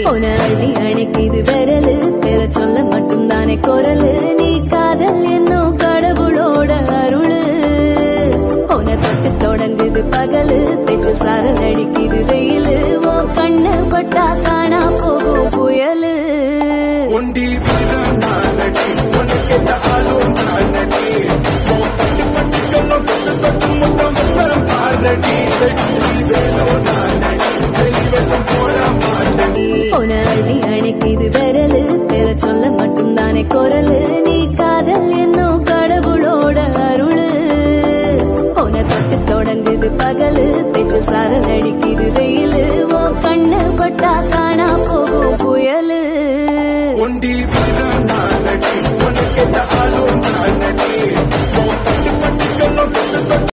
உன அள்ளி அணைக்குது விரலு பெற சொல்ல மட்டும்தானே குரலு நீ காதல் என்னும் கடவுளோட அருளு உன தொட்டு தொடங்குது பகலு பேச்சு சாரல் அடிக்குது வெயிலு ஓ கண்ணு பட்டா காணா போகும் புயலு ஒண்டி வீரன் நானடி உனக்கேத்த ஆளும் நானடி உன் பட்டு பட்டுக்கணும் தொட்டு தொட்டு முத்தம் முத்தம் பாரடி வெற்றி வேணும் நானடி வெளிவசம் போட மாட்டடி உன அள்ளி அணைக்குது விரலு பெற சொல்ல மட்டும்தானே குரலு நீ காதல் என்னும் கடவுளோட அருளு உன தொட்டு தொடங்குது பகலு பேச்சு சாரல் அடிக்குது வெயிலு ஓ கண்ணு பட்டா காணா போகும் புயலு ஒண்டி வீரன் நானடி உனக்கேத்த ஆளும் நானடி